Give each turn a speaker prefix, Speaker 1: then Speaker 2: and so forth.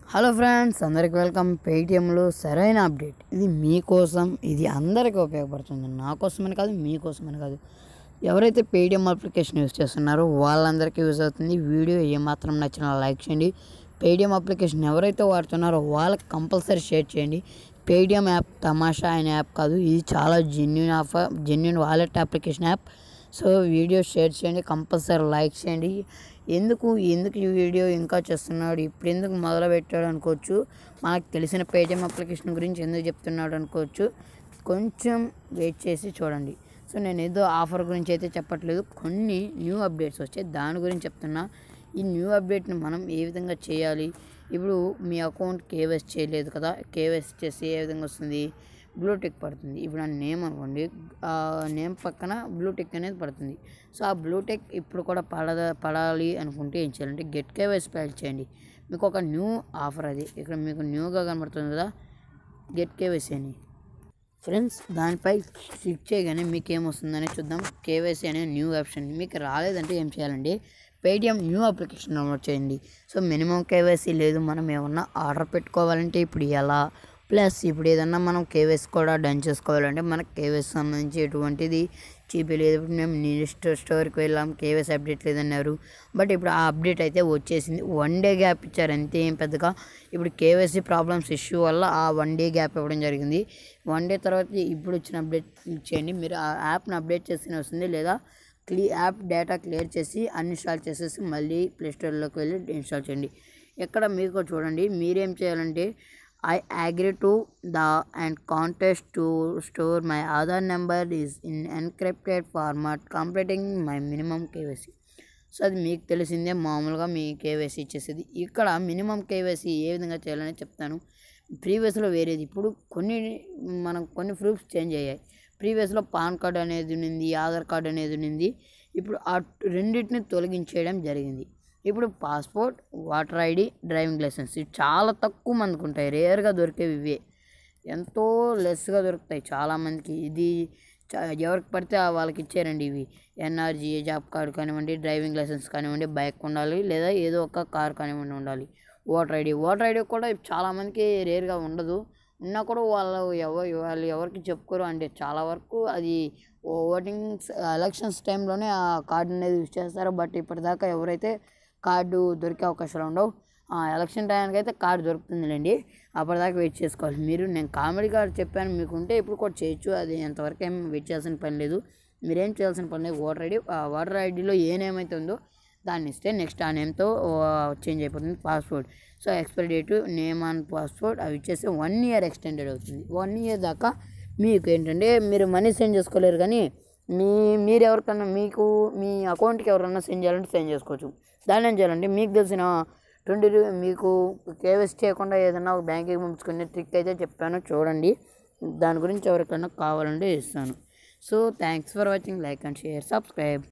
Speaker 1: hello friends అందరికి welcome పేటిఎంలో సరైన అప్డేట్ ఇది మీకోసం ఇది అందరికీ ఉపయోగపడుతుంది నా కోసమని కాదు మీకోసమని కాదు ఎవరైతే పేటిఎం అప్లికేషన్ యూస్ చేస్తున్నారో వాళ్ళందరికీ యూస్ అవుతుంది వీడియో ఏమాత్రం నచ్చినా లైక్ చేయండి పేటిఎం అప్లికేషన్ ఎవరైతే వాడుతున్నారో వాళ్ళకి కంపల్సరీ షేర్ చేయండి పేటిఎం యాప్ తమాషా అనే యాప్ కాదు ఇది చాలా genuine app genuine wallet application app so video share చేయండి కంపల్సరీ లైక్ చేయండి ఎందుకు ఎందుకు ఈ వీడియో ఇంకా చేస్తున్నాడు ఇప్పుడు ఎందుకు మొదలు పెట్టాడు అనుకోవచ్చు మనకు తెలిసిన పేటిఎం అప్లికేషన్ గురించి ఎందుకు చెప్తున్నాడు అనుకోవచ్చు కొంచెం వెయిట్ చేసి చూడండి సో నేను ఏదో ఆఫర్ గురించి అయితే చెప్పట్లేదు కొన్ని న్యూ అప్డేట్స్ వచ్చాయి దాని గురించి చెప్తున్నా ఈ న్యూ అప్డేట్ని మనం ఏ విధంగా చేయాలి ఇప్పుడు మీ అకౌంట్ కేవైస్ చేయలేదు కదా కేవైస్ చేసి ఏ విధంగా వస్తుంది బ్లూటిక్ పడుతుంది ఇప్పుడు ఆ నేమ్ అనుకోండి ఆ నేమ్ పక్కన బ్లూటిక్ అనేది పడుతుంది సో ఆ బ్లూటిక్ ఇప్పుడు కూడా పడద పడాలి అనుకుంటే ఏం చేయాలంటే గెట్ కేవైస్ ఫైల్ చేయండి మీకు ఒక న్యూ ఆఫర్ అది ఇక్కడ మీకు న్యూగా కనబడుతుంది కదా గెట్ కేవైసీ అని ఫ్రెండ్స్ దానిపై క్లిక్ చేయగానే మీకు ఏమొస్తుందని చూద్దాం కేవైసీ అనే న్యూ ఆప్షన్ మీకు రాలేదంటే ఏం చేయాలండి పేటిఎం న్యూ అప్లికేషన్ డౌన్లోడ్ చేయండి సో మినిమం కేవైసీ లేదు మనం ఏమన్నా ఆర్డర్ పెట్టుకోవాలంటే ఇప్పుడు ఎలా ప్లస్ ఇప్పుడు ఏదన్నా మనం కేవైసీ కూడా డన్ చేసుకోవాలంటే మనకు కేవైసీ సంబంధించి ఎటువంటిది చూపించలేదు ఇప్పుడు మేము నియరెస్ట్ స్టోర్కి వెళ్ళాం కేవైసీ అప్డేట్ లేదన్నారు బట్ ఇప్పుడు ఆ అప్డేట్ అయితే వచ్చేసింది వన్ డే గ్యాప్ ఇచ్చారు అంతే ఏం పెద్దగా ఇప్పుడు కేవైసీ ప్రాబ్లమ్స్ ఇష్యూ వల్ల ఆ వన్ డే గ్యాప్ ఇవ్వడం జరిగింది వన్ డే తర్వాత ఇప్పుడు వచ్చిన అప్డేట్ క్లిక్ చేయండి మీరు ఆ యాప్ని అప్డేట్ చేస్తేనే వస్తుంది లేదా క్లీ యాప్ డేటా క్లియర్ చేసి అన్ఇన్స్టాల్ చేసేసి మళ్ళీ ప్లేస్టోర్లోకి వెళ్ళి ఇన్స్టాల్ చేయండి ఇక్కడ మీకు చూడండి మీరేం చేయాలంటే I agree to the and contest to store my Aadhaar number is in encrypted format completing my minimum KYC so అది మీకు తెలిసిందే మామూలుగా మీ కేవైసీ ఇచ్చేసేది ఇక్కడ మినిమం కేవైసీ ఏ విధంగా చేయాలని చెప్తాను ప్రీవియస్లో వేరేది ఇప్పుడు కొన్ని మనం కొన్ని ప్రూఫ్స్ చేంజ్ అయ్యాయి ప్రీవియస్లో పాన్ కార్డ్ అనేది ఉంది ఆధార్ కార్డ్ అనేది ఉంది ఇప్పుడు ఆ రెండింటిని తొలగించేయడం జరిగింది ఇప్పుడు passport voter ID driving licence ఇవి చాలా తక్కువ మందికి ఉంటాయి రేర్గా దొరికేవి ఇవే ఎంతో లెస్గా దొరుకుతాయి చాలామందికి ఇది చ- ఎవరికి పడితే ఆ వాళ్ళకి ఇచ్చారండి ఇవి ఎన్ఆర్జీ జాబ్ కార్డు కానివ్వండి డ్రైవింగ్ లైసెన్స్ కానివ్వండి బైక్ ఉండాలి లేదా ఏదో ఒక కార్ కానివ్వండి ఉండాలి ఓటర్ ఐడి ఓటర్ ఐడి కూడా చాలామందికి రేర్గా ఉండదు ఉన్నా కూడా వాళ్ళు ఎవరు వాళ్ళు ఎవరికి చెప్పుకోరు అంటే చాలా వరకు అది ఓటింగ్ ఎలక్షన్స్ టైంలోనే ఆ కార్డు అనేది యూజ్ చేస్తారు బట్ ఇప్పటిదాకా ఎవరైతే కార్డు దొరికే అవకాశాలు ఉండవు ఆ ఎలక్షన్ టైంకి అయితే కార్డు దొరుకుతుందిలేండి అప్పటిదాకా వెయిట్ చేసుకోవాలి మీరు నేను కామెడీ కార్డు చెప్పాను మీకు ఉంటే ఇప్పుడు కూడా చేయొచ్చు అది ఎంతవరకు ఏం వెయిట్ చేయాల్సిన పని లేదు మీరేం చేయాల్సిన పని లేదు ఓటర్ ఐడి ఆ ఓటర్ ఐడిలో ఏ నేమ్ అయితే ఉందో దాన్ని ఇస్తే నెక్స్ట్ ఆ నేమ్తో చేంజ్ అయిపోతుంది passport so expiry date name and passport అవి ఇచ్చేస్తే వన్ ఇయర్ ఎక్స్టెండెడ్ అవుతుంది వన్ ఇయర్ దాకా మీకు ఏంటంటే మీరు మనీ సెండ్ చేసుకోలేరు కానీ మీ మీరు ఎవరికన్నా మీకు మీ అకౌంట్కి ఎవరైనా సెండ్ చేయాలంటే సెండ్ చేసుకోవచ్చు దాన్ని ఏం చేయాలంటే మీకు తెలిసిన ట్వంటీ మీకు కేవైసీ చేయకుండా ఏదైనా ఒక బ్యాంక్కి పంపించుకునే ట్రిక్ అయితే చెప్పాను చూడండి దాని గురించి ఎవరికైనా కావాలంటే ఇస్తాను so thanks for watching like and share subscribe